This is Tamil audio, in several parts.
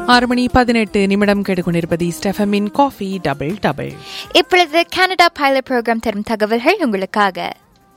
ஆறு மணி பதினெட்டு நிமிடம் கெடுக்கொண்டிருப்பது ஸ்டெஃபமின் காஃபி டபுள் டபுள் இப்பொழுது கனடா பைலட் ப்ரோக்ராம் தரும் தகவல்கள் உங்களுக்காக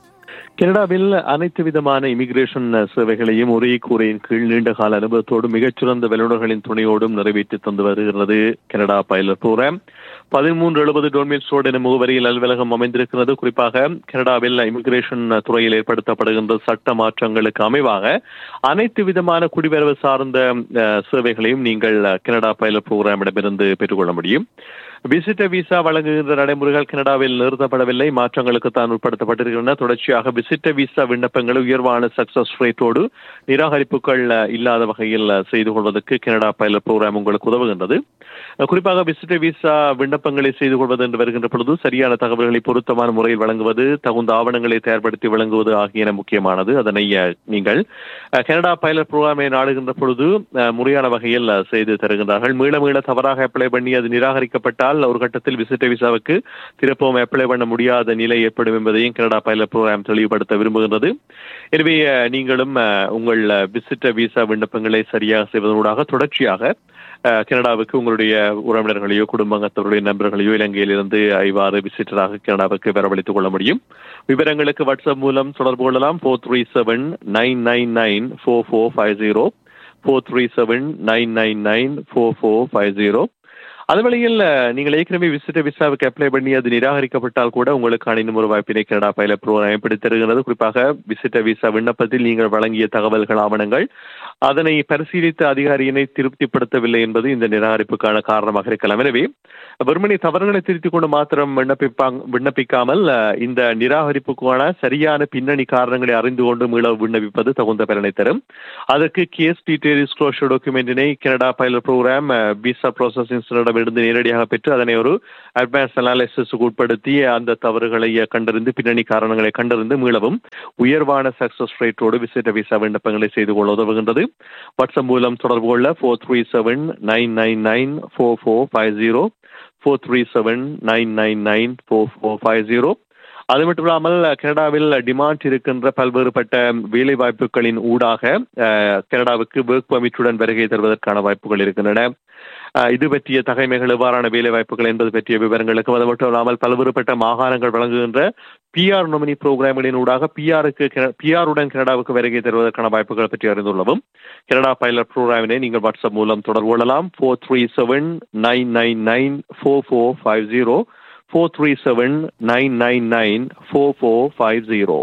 கனடாவில் அனைத்து விதமான இமிகிரேஷன் சேவைகளையும் ஒரே கூரையின் கீழ் நீண்ட கால அனுபவத்தோடு மிகச்சிறந்த வல்லுநர்களின் துணையோடும் நிறைவேற்றி தந்து வருகிறது கனடா பைலட் ப்ரோக்ராம் பதிமூன்று எழுபது டோன்மில் ஸ்டோர்ட் எனும் முகவரியில் அலுவலகம் அமைந்திருக்கிறது குறிப்பாக கனடாவில் இமிகிரேஷன் துறையில் ஏற்படுத்தப்படுகின்ற சட்ட மாற்றங்களுக்கு அமைவாக அனைத்து விதமான குடிவரவு சார்ந்த அஹ், சேவைகளையும் நீங்கள் கனடா பைலட் ப்ரோக்ராமிடமிருந்து பெற்றுக்கொள்ள முடியும் விசிட்டர் விசா வழங்குகின்ற நடைமுறைகள் கனடாவில் நிறுத்தப்படவில்லை மாற்றங்களுக்கு தான் உட்படுத்தப்பட்டிருக்கின்றன தொடர்ச்சியாக விசிட்டர் விசா விண்ணப்பங்களை உயர்வான சக்சஸ் ரேட்டோடு நிராகரிப்புகள் அஹ், இல்லாத வகையில் அஹ், செய்து கொள்வதற்கு கனடா பைலட் ப்ரோக்ராம் உங்களுக்கு உதவுகின்றது அஹ், குறிப்பாக விசிட்டர் விசா விண்ணப்பங்களை செய்து கொள்வது என்று வருகின்ற பொழுது சரியான தகவல்களை பொருத்தமான முறையில் வழங்குவது தகுந்த ஆவணங்களை தயார்படுத்தி வழங்குவது ஆகியன முக்கியமானது அதனை அஹ், நீங்கள் அஹ், கனடா பைலட் ப்ரோக்ராமை நாடுகின்ற பொழுது அஹ், முறையான வகையில் அஹ், செய்து தருகின்றார்கள் மீள மீள தவறாக அப்ளை பண்ணி அது நிராகரிக்கப்பட்டால் ஒரு கட்டத்தில் விசிட்டர் விசாவுக்கு திருப்பவும் அப்ளை பண்ண முடியாத நிலை ஏற்படும் என்பதையும் கனடா பைலட் ப்ரோக்ராம் தெளிவுபடுத்த விரும்புகின்றது எனவே அஹ், நீங்களும் அஹ், உங்கள் விசிட்டர் விசா விண்ணப்பங்களை சரியாக செய்வதனூடாக தொடர்ச்சியாக அஹ், கனடாவுக்கு உங்களுடைய உறவினர்களையோ குடும்பத்தவருடைய நண்பர்களையோ இலங்கையிலிருந்து இவ்வாறு விசிட்டராக கனடாவுக்கு வரவழைத்துக் கொள்ள முடியும் விவரங்களுக்கு வாட்ஸ்அப் மூலம் தொடர்பு கொள்ளலாம் four three seven nine nine nine four four five zero four three seven nine nine nine four four five zero அது வழியில் அஹ், நீங்கள் ஏற்கனவே விசிட்ட விசாவுக்கு அப்ளை பண்ணி அது நிராகரிக்கப்பட்டால் கூட உங்களுக்கான இன்னும் ஒரு வாய்ப்பினை கனடா பைலட் ப்ரோக்ராம் எப்படி தருகிறது குறிப்பாக விசிட்ட விசா விண்ணப்பத்தில் நீங்கள் வழங்கிய தகவல்கள் ஆவணங்கள் அதனை பரிசீலித்த அதிகாரியினை திருப்திப்படுத்தவில்லை என்பது இந்த நிராகரிப்புக்கான காரணமாக இருக்கலாம் எனவே வெறுமனே தவறுகளை திருத்திக் கொண்டு மாத்திரம் விண்ணப்பிப்பாங்க விண்ணப்பிக்காமல் அஹ், இந்த நிராகரிப்புக்கான சரியான பின்னணி காரணங்களை அறிந்து கொண்டு மீள விண்ணப்பிப்பது தகுந்த பலனை தரும் அதற்கு கேஸ் டீடைல் டிஸ்க்ளோஷர் டாக்குமெண்டினை Canada pilot programme visa processing இருந்து நேரடியாக பெற்று அதனை ஒரு அட்வான்ஸ் அனாலிசிஸுக்கு உட்படுத்தி அந்த தவறுகளை கண்டறிந்து பின்னணி காரணங்களை கண்டறிந்து மீளவும் உயர்வான சக்சஸ் ரேட்டோடு விசிட்ட விசா விண்ணப்பங்களை செய்து கொள்ள உதவுகின்றது வாட்ஸ்அப் மூலம் தொடர்பு கொள்ள four three seven nine nine nine four four five zero four three seven nine nine nine four four five zero அது மட்டும் இல்லாமல் கனடாவில் டிமாண்ட் இருக்கின்ற பல்வேறுபட்ட வேலை வாய்ப்புகளின் ஊடாக அஹ், கனடாவுக்கு ஒர்க் பர்மிட்டுடன் வருகை தருவதற்கான வாய்ப்புகள் இருக்கின்றன அஹ், இது பற்றிய தகைமைகள் எவ்வாறான வேலை வாய்ப்புகள் என்பது பற்றிய விவரங்களுக்கும் அது மட்டும் இல்லாமல் பல்வேறுபட்ட மாகாணங்கள் வழங்குகின்ற பிஆர் நொமினி புரோகிராம்களின் ஊடாக பிஆருக்கு பிஆருடன் கனடாவுக்கு வருகை தருவதற்கான வாய்ப்புகள் பற்றி அறிந்துள்ளவும் கனடா பைலட் ப்ரோக்ராமினை நீங்கள் வாட்ஸ்அப் மூலம் தொடர்பு கொள்ளலாம் four three seven nine nine nine four four five zero four three seven nine nine nine four four five zero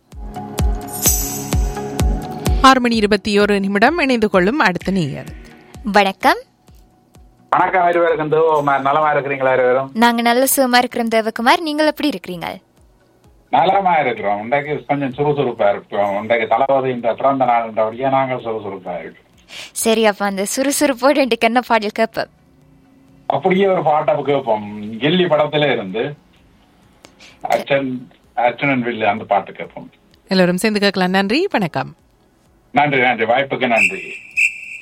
ஆறு மணி இருபத்தி ஒரு நிமிடம் இணைந்து கொள்ளும் அடுத்த நேயர் வணக்கம் வணக்கம் இருவருக்கும் தேவகுமார் நலமா இருக்கிறீங்களா இருவரும் நாங்க நல்ல சுகமா இருக்கிறோம் தேவகுமார் நீங்கள் எப்படி இருக்கிறீங்க நலமா இருக்கிறோம் இன்றைக்கு கொஞ்சம் சுறுசுறுப்பா இருக்கிறோம் இன்றைக்கு தளபதி இந்த பிறந்த நாள்ன்றபடியே நாங்கள் சுறுசுறுப்பா இருக்கிறோம் சரி அப்ப அந்த சுறுசுறுப்போடு ரெண்டு என்ன பாடல் கேட்போம் அப்படியே ஒரு பாட்டை கேட்போம் கில்லி படத்துல இருந்து அர்ச்சன் அர்ச்சனன் வில்லு அந்த பாட்டு கேட்போம் எல்லோரும் சேர்ந்து கேட்கலாம் நன்றி வணக்கம் நன்றி நன்றி வாய்ப்புக்கு நன்றி